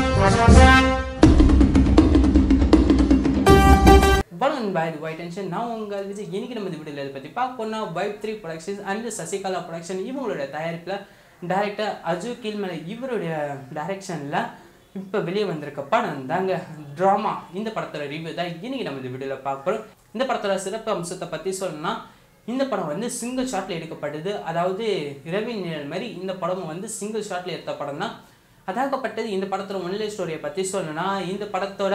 வணக்கம் பாய் white tension நான் உங்கள் விஜய் இன்னைக்கு நம்ம இந்த வீடியோவில் இதை பற்றி பார்க்க போனால் vibe three productions and Sasikala production இவங்களோட தயாரிப்பில் டைரக்டர் அஜு கீழ்மலை இவருடைய டைரக்ஷனில் இப்போ வெளியே வந்திருக்க படம் தாங்க ட்ராமா இந்த படத்தோட ரிவ்யூ தான் இன்னைக்கு நம்ம இந்த வீடியோவில் பார்க்க போகிறோம் இந்த படத்தோட சிறப்பு அம்சத்தை பற்றி சொல்லணும்னா இந்த படம் வந்து சிங்கிள் ஷாட்டில் எடுக்கப்பட்டது அதாவது இரவின் நிழல் மாதிரி இந்த படமும் வந்து சிங்கிள் ஷாட்டில் எடுத்த படம் தான் அதாகப்பட்டது இந்த படத்தோட ஒன்லை ஸ்டோரியை பற்றி சொல்லணும்னா இந்த படத்தோட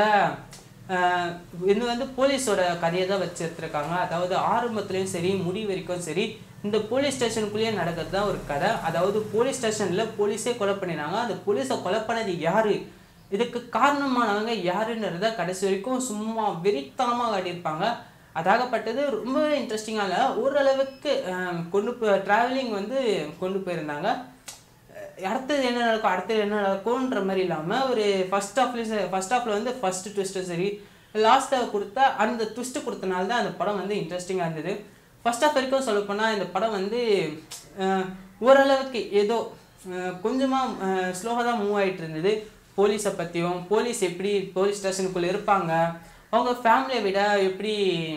ஆஹ் இது வந்து போலீஸோட கதையை தான் வச்சு எடுத்திருக்காங்க அதாவது ஆரம்பத்துலேயும் சரி முடிவு வரைக்கும் சரி இந்த போலீஸ் ஸ்டேஷனுக்குள்ளேயே நடக்கிறது தான் ஒரு கதை அதாவது போலீஸ் ஸ்டேஷனில் போலீஸே கொலை பண்ணினாங்க அந்த போலீஸை கொலை பண்ணது யாரு இதுக்கு காரணமானவங்க யாருன்றத கடைசி வரைக்கும் சும்மா வெறித்தனமாக காட்டியிருப்பாங்க அதாகப்பட்டது ரொம்ப இன்ட்ரெஸ்டிங்காக இல்லை ஓரளவுக்கு ஆஹ் கொண்டு போ ட்ராவலிங் வந்து கொண்டு போயிருந்தாங்க அடுத்தது என்ன நடக்கும் அடுத்தது என்ன நடக்கும்ன்ற மாதிரி இல்லாமல் ஒரு ஃபர்ஸ்ட் ஹாஃப்ல ஃபர்ஸ்ட் ஹாஃபில் வந்து ஃபர்ஸ்ட் ட்விஸ்ட்டும் சரி லாஸ்ட்டாக கொடுத்தா அந்த ட்விஸ்ட்டு கொடுத்தனால தான் அந்த படம் வந்து இன்ட்ரெஸ்டிங்காக இருந்தது ஃபர்ஸ்ட் ஹாஃப் வரைக்கும் சொல்லப்போனால் இந்த படம் வந்து அஹ், ஓரளவுக்கு ஏதோ கொஞ்சமாக ஸ்லோவாக தான் மூவ் ஆகிட்டு இருந்தது போலீஸை பற்றியும் போலீஸ் எப்படி போலீஸ் ஸ்டேஷனுக்குள்ளே இருப்பாங்க அவங்க ஃபேமிலியை விட எப்படி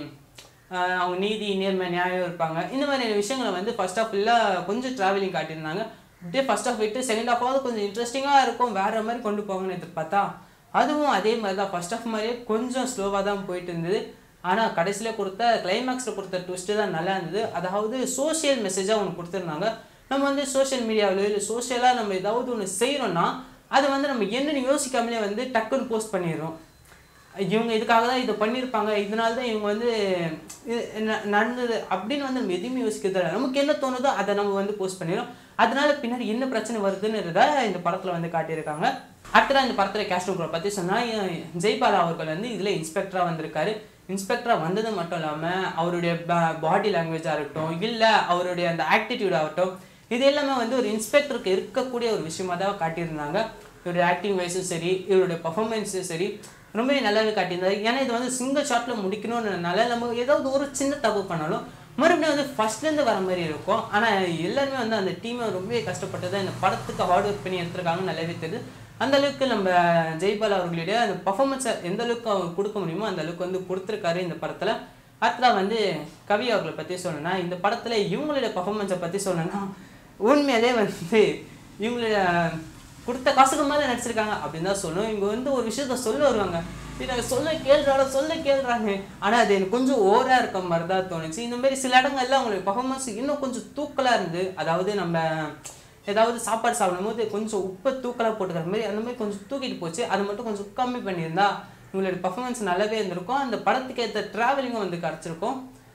ஆஹ் அவங்க நீதி நேர்மை நியாயம் இருப்பாங்க இந்த மாதிரியான விஷயங்களை வந்து ஃபர்ஸ்ட் ஆஃப் ஃபுல்லாக கொஞ்சம் ட்ராவலிங் காட்டியிருந்தாங்க அப்படியே ஃபர்ஸ்ட் ஆஃப் விட்டு செகண்ட் ஆஃபாவது கொஞ்சம் இன்ட்ரெஸ்டிங்காக இருக்கும் வேறு மாதிரி கொண்டு போவாங்கன்னு எதிர்பார்த்தா அதுவும் அதே மாதிரி தான் ஃபர்ஸ்ட் ஆஃப் மாதிரியே கொஞ்சம் ஸ்லோவாக தான் போயிட்டு இருந்தது ஆனால் கடைசியில் கொடுத்த கிளைமேக்ஸில் கொடுத்த ட்விஸ்ட்டு தான் நல்லா இருந்தது அதாவது சோஷியல் மெசேஜாக ஒன்று கொடுத்துருந்தாங்க நம்ம வந்து சோஷியல் மீடியாவிலோ இல்லை சோஷியலாக நம்ம ஏதாவது ஒன்று செய்கிறோன்னா அது வந்து நம்ம என்னன்னு யோசிக்காமலே வந்து டக்குன்னு போஸ்ட் பண்ணிடுறோம் இவங்க இதுக்காக தான் இதை பண்ணியிருப்பாங்க இதனால தான் இவங்க வந்து இது ந- நடந்தது அப்படின்னு வந்து நம்ம எதுவுமே யோசிக்கிறது இல்லை நமக்கு என்ன தோணுதோ அதை நம்ம வந்து போஸ்ட் பண்ணிடுறோம் அதனால பின்னாடி என்ன பிரச்சனை வருதுன்றத இந்த படத்தில் வந்து காட்டியிருக்காங்க அடுத்ததான் இந்த படத்தில் கேஸ்டோங்களை பற்றி சொன்னால் ஜெய்பாலா அவர்கள் வந்து இதில் இன்ஸ்பெக்டராக வந்திருக்காரு இன்ஸ்பெக்டராக வந்தது மட்டும் இல்லாமல் அவருடைய பாடி லாங்குவேஜாக இருக்கட்டும் இல்லை அவருடைய அந்த ஆக்டிடியூட் ஆகட்டும் இது எல்லாமே வந்து ஒரு இன்ஸ்பெக்டருக்கு இருக்கக்கூடிய ஒரு விஷயமா தான் காட்டியிருந்தாங்க இவருடைய ஆக்டிங் வைஸும் சரி இவருடைய பர்ஃபார்மன்ஸும் சரி ரொம்பவே நல்லாவே காட்டியிருந்தாரு ஏன்னா இது வந்து சிங்கிள் ஷாட்டில் முடிக்கணும்ன்றதுனால நம்ம ஏதாவது ஒரு சின்ன தப்பு பண்ணாலும் மறுபடியும் வந்து ஃபர்ஸ்ட்லேருந்து வர மாதிரி இருக்கும் ஆனால் எல்லாருமே வந்து அந்த டீமை ரொம்பவே கஷ்டப்பட்டு தான் இந்த படத்துக்கு ஹார்ட் ஒர்க் பண்ணி எடுத்திருக்காங்கன்னு நல்லாவே தெரியுது அந்த அளவுக்கு நம்ம ஜெய்பால் அவர்களுடைய அந்த பர்ஃபார்மன்ஸை எந்த அளவுக்கு அவர் கொடுக்க முடியுமோ அந்த அளவுக்கு வந்து கொடுத்துருக்காரு இந்த படத்தில் அடுத்ததா வந்து கவி அவர்களை பற்றி சொல்லணும்னா இந்த படத்தில் இவங்களுடைய பர்ஃபார்மன்ஸை பற்றி சொல்லணும்னா உண்மையிலே வந்து இவங்களுடைய கொடுத்த காசுக்கு மேலே நடிச்சிருக்காங்க அப்படின்னு தான் சொல்லணும் இவங்க வந்து ஒரு விஷயத்த சொல்ல வருவாங்க இதை சொல்ல கேள்றாங்க சொல்ல கேள்றாங்க ஆனால் அது எனக்கு கொஞ்சம் ஓவராக இருக்க மாதிரி தான் தோணுச்சு இந்த மாதிரி சில இடங்கள்ல அவங்களுடைய பர்ஃபார்மன்ஸ் இன்னும் கொஞ்சம் தூக்கலாக இருந்து அதாவது நம்ம ஏதாவது சாப்பாடு சாப்பிடும்போது கொஞ்சம் உப்பை தூக்கலாக போட்டுக்கிற மாதிரி அந்த மாதிரி கொஞ்சம் தூக்கிட்டு போச்சு அது மட்டும் கொஞ்சம் கம்மி பண்ணியிருந்தா இவங்களோட பர்ஃபார்மன்ஸ் நல்லாவே இருந்திருக்கும் அந்த படத்துக்கு ஏற்ற ட்ராவலிங்கும் வந்து கிடச்சிருக்கும்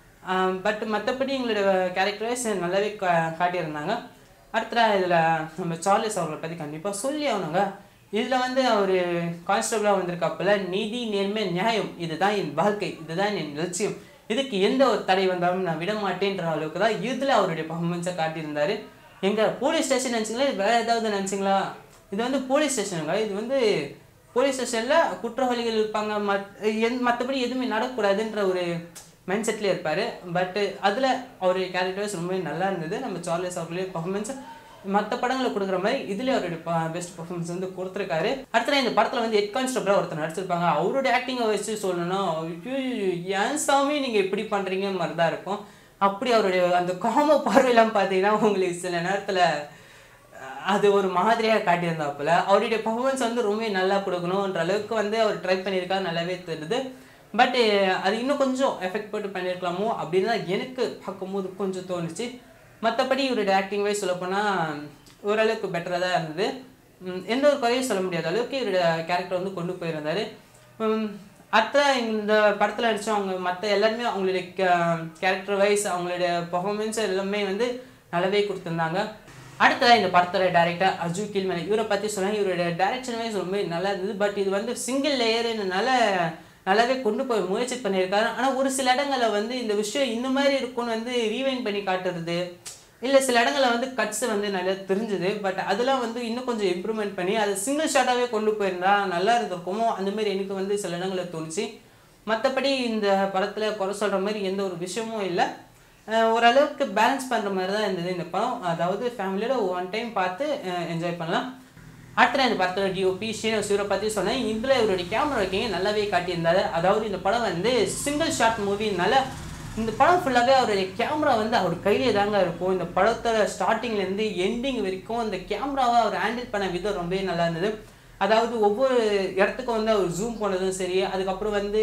பட் மற்றபடி எங்களோட கேரக்டரைஸ் நல்லாவே கா காட்டியிருந்தாங்க அடுத்ததா இதில் நம்ம சார்லஸ் அவர்களை பற்றி கண்டிப்பாக சொல்லி ஆகணுங்க இதில் வந்து அவர் கான்ஸ்டபிளாக வந்திருக்காப்புல நீதி நேர்மை நியாயம் இதுதான் என் வாழ்க்கை இதுதான் என் லட்சியம் இதுக்கு எந்த ஒரு தடை வந்தாலும் நான் விட மாட்டேன்ற அளவுக்கு தான் இதில் அவருடைய பர்ஃபார்மன்ஸை காட்டியிருந்தாரு எங்கள் போலீஸ் ஸ்டேஷன் நினச்சிங்களா இது வேறு ஏதாவது நினச்சிங்களா இது வந்து போலீஸ் ஸ்டேஷனுங்க இது வந்து போலீஸ் ஸ்டேஷனில் குற்றவாளிகள் இருப்பாங்க மத் எந் மற்றபடி எதுவுமே நடக்கக்கூடாதுன்ற ஒரு மைண்ட் செட்லேயே இருப்பார் பட் அதில் அவருடைய கேரக்டர்ஸ் ரொம்பவே நல்லா இருந்தது நம்ம சார்லஸ் அவர்களுடைய பர்ஃபார்மன்ஸ் மற்ற படங்களை கொடுக்குற மாதிரி இதுலேயே அவருடைய பெஸ்ட் பர்ஃபார்மன்ஸ் வந்து கொடுத்துருக்காரு அடுத்த இந்த படத்தில் வந்து ஹெட் கான்ஸ்டபிளாக ஒருத்தர் நடிச்சிருப்பாங்க அவருடைய ஆக்டிங்கை வச்சு சொல்லணும்னா ஐயோ, ஏன் சாமி நீங்கள் இப்படி பண்ணுறீங்க மாதிரி தான் இருக்கும் அப்படி அவருடைய அந்த காம பார்வையெல்லாம் பார்த்தீங்கன்னா உங்களுக்கு சில நேரத்தில் அது ஒரு மாதிரியாக காட்டியிருந்தாப்புல அவருடைய பர்ஃபார்மன்ஸ் வந்து ரொம்ப நல்லா கொடுக்கணுன்ற அளவுக்கு வந்து அவர் ட்ரை பண்ணியிருக்காரு நல்லாவே தெரியுது பட் அது இன்னும் கொஞ்சம் எஃபெக்ட் போட்டு பண்ணியிருக்கலாமோ அப்படின்னு தான் எனக்கு பார்க்கும்போது கொஞ்சம் தோணுச்சு மற்றபடி இவருடைய ஆக்டிங் வைஸ் சொல்லப்போனால் ஓரளவுக்கு பெட்டராக தான் இருந்தது உம், எந்த ஒரு குறையும் சொல்ல முடியாத அளவுக்கு இவருடைய கேரக்டர் வந்து கொண்டு போயிருந்தாரு உம், அடுத்த இந்த படத்தில் நடிச்சவங்க மற்ற எல்லாருமே அவங்களுடைய கேரக்டர் வைஸ் அவங்களுடைய பர்ஃபார்மன்ஸ் எல்லாமே வந்து நல்லாவே கொடுத்துருந்தாங்க அடுத்ததாக இந்த படத்தோட டேரக்டர் அஜு கீழ்மலை இவரை பற்றி சொன்னால் இவருடைய டைரக்ஷன் வைஸ் ரொம்ப நல்லா இருந்தது பட் இது வந்து சிங்கிள் லேயருனால நல்லாவே கொண்டு போய் முயற்சி பண்ணியிருக்காரு ஆனால் ஒரு சில இடங்களில் வந்து இந்த விஷயம் இந்த மாதிரி இருக்கும்னு வந்து ரீவைன் பண்ணி காட்டுறது இல்லை சில இடங்களில் வந்து கட்ஸ் வந்து நல்லா தெரிஞ்சுது பட் அதெல்லாம் வந்து இன்னும் கொஞ்சம் இம்ப்ரூவ்மெண்ட் பண்ணி அதை சிங்கிள் ஷாட்டாகவே கொண்டு போயிருந்தா நல்லா இருந்திருக்குமோ அந்த மாதிரி எனக்கு வந்து சில இடங்களில் தோணுச்சு மற்றபடி இந்த படத்தில் குறை சொல்கிற மாதிரி எந்த ஒரு விஷயமும் இல்லை அஹ் ஓரளவுக்கு பேலன்ஸ் பண்ணுற மாதிரி தான் இருந்தது இந்த படம் அதாவது ஃபேமிலியோட ஒன் டைம் பார்த்து என்ஜாய் பண்ணலாம் அடுத்த இந்த படத்தோட டிஓபி ஸ்ரீனிவாஸ் இவரை பற்றி சொன்னேன் இதில் இவருடைய கேமரா ஒர்க்கிங் நல்லாவே காட்டியிருந்தாரு அதாவது இந்த படம் வந்து சிங்கிள் ஷாட் மூவினால இந்த படம் ஃபுல்லாகவே அவருடைய கேமரா வந்து அவர் கையிலே தாங்க இருக்கும் இந்த படத்தோட ஸ்டார்டிங்லேருந்து எண்டிங் வரைக்கும் அந்த கேமராவை அவர் ஹேண்டில் பண்ண விதம் ரொம்பவே நல்லா இருந்தது அதாவது ஒவ்வொரு இடத்துக்கும் வந்து அவர் ஜூம் போனதும் சரி அதுக்கப்புறம் வந்து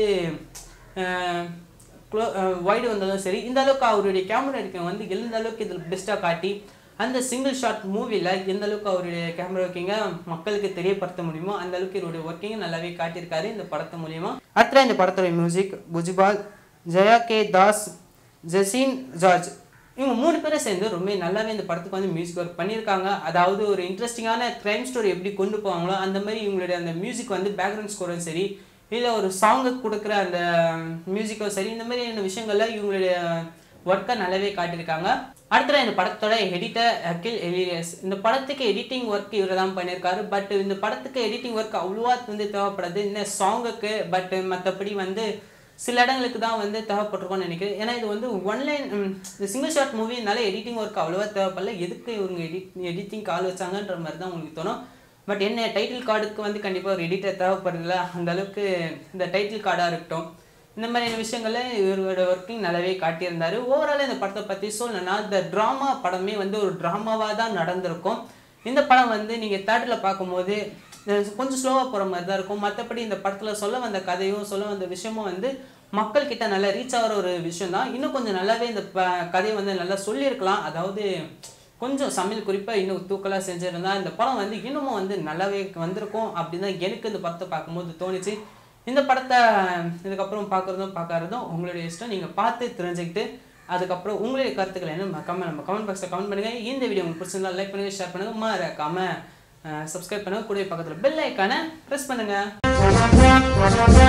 க்ளோ வைடு வந்ததும் சரி இந்த அளவுக்கு அவருடைய கேமரா இருக்க வந்து எந்த அளவுக்கு இதில் பெஸ்ட்டாக காட்டி அந்த சிங்கிள் ஷாட் மூவியில் எந்த அளவுக்கு அவருடைய கேமரா ஒர்க்கிங்கை மக்களுக்கு தெரியப்படுத்த முடியுமோ அந்த அளவுக்கு இவருடைய ஒர்க்கிங்கை நல்லாவே காட்டியிருக்காரு இந்த படத்து மூலியமா அடுத்த இந்த படத்தோட music Bujpal Jaya K Das Jesin George இவங்க மூணு பேரும் சேர்ந்து ரொம்ப நல்லாவே இந்த படத்துக்கு வந்து மியூசிக் ஒர்க் பண்ணியிருக்காங்க அதாவது ஒரு இன்ட்ரெஸ்டிங்கான க்ரைம் ஸ்டோரி எப்படி கொண்டு போவாங்களோ அந்த மாதிரி இவங்களுடைய அந்த மியூசிக் வந்து பேக்ரவுண்ட் ஸ்கோரும் சரி இல்லை ஒரு சாங்குக்கு கொடுக்குற அந்த மியூசிக்கும் சரி இந்த மாதிரியான விஷயங்கள்ல இவங்களுடைய ஒர்க்கை நல்லாவே காட்டியிருக்காங்க அடுத்தது இந்த படத்தோட எடிட்டர் அகில் எலிரியஸ் இந்த படத்துக்கு எடிட்டிங் ஒர்க் இவர் தான் பண்ணியிருக்காரு பட் இந்த படத்துக்கு எடிட்டிங் ஒர்க் அவ்வளோவா வந்து தேவைப்படுது இந்த சாங்குக்கு பட் மற்றபடி வந்து சில இடங்களுக்கு தான் வந்து தேவைப்பட்டிருக்கோம்னு நினைக்கிறேன் ஏன்னா இது வந்து ஒன்லைன் இந்த சிங்கிள் ஷாட் மூவினால எடிட்டிங் ஒர்க் அவ்வளோவா தேவைப்படல எதுக்கு இவங்க எடிட் எடிட்டிங் கால் வச்சாங்கன்ற மாதிரி தான் உங்களுக்கு தோணும் பட் என்ன டைட்டில் கார்டுக்கு வந்து கண்டிப்பாக ஒரு எடிட்டர் தேவைப்படுதுல அந்த அளவுக்கு இந்த டைட்டில் கார்டாக இருக்கட்டும் இந்த மாதிரியான விஷயங்கள்ல இவரோட ஒர்க்கிங் நல்லாவே காட்டியிருந்தாரு ஓவரால் இந்த படத்தை பற்றி சொல்லணும்னா இந்த ட்ராமா படமே வந்து ஒரு ட்ராமாவாக தான் நடந்திருக்கும் இந்த படம் வந்து நீங்கள் தேட்டரில் பார்க்கும்போது இது கொஞ்சம் ஸ்லோவாக போகிற மாதிரி தான் இருக்கும் மற்றபடி இந்த படத்தில் சொல்ல வந்த கதையும் சொல்ல வந்த விஷயமும் வந்து மக்கள்கிட்ட நல்லா ரீச் ஆகிற ஒரு விஷயம் தான் இன்னும் கொஞ்சம் நல்லாவே இந்த ப கதையை வந்து நல்லா சொல்லியிருக்கலாம் அதாவது கொஞ்சம் சமையல் குறிப்பாக இன்னும் தூக்கலாக செஞ்சுருந்தா இந்த படம் வந்து இன்னமும் வந்து நல்லாவே வந்திருக்கும் அப்படின்னு தான் எனக்கு இந்த படத்தை பார்க்கும்போது தோணுச்சு இந்த படத்தை இதுக்கப்புறம் பார்க்குறதும் பார்க்காததும் உங்களுடைய இஷ்டம் நீங்கள் பார்த்து தெரிஞ்சுக்கிட்டு அதுக்கப்புறம் உங்களுடைய கருத்துக்கள் என்ன மறக்காம நம்ம கமெண்ட் பாக்ஸில் கமெண்ட் பண்ணுங்கள் இந்த வீடியோ உங்களுக்கு பிடிச்சிருந்தா லைக் பண்ணுங்கள் ஷேர் பண்ணுங்கள் மறக்காம சப்ஸ்கிரைப் பண்ணுங்கள் கூடிய பக்கத்தில் பெல் ஐக்கானை ப்ரெஸ் பண்ணுங்கள்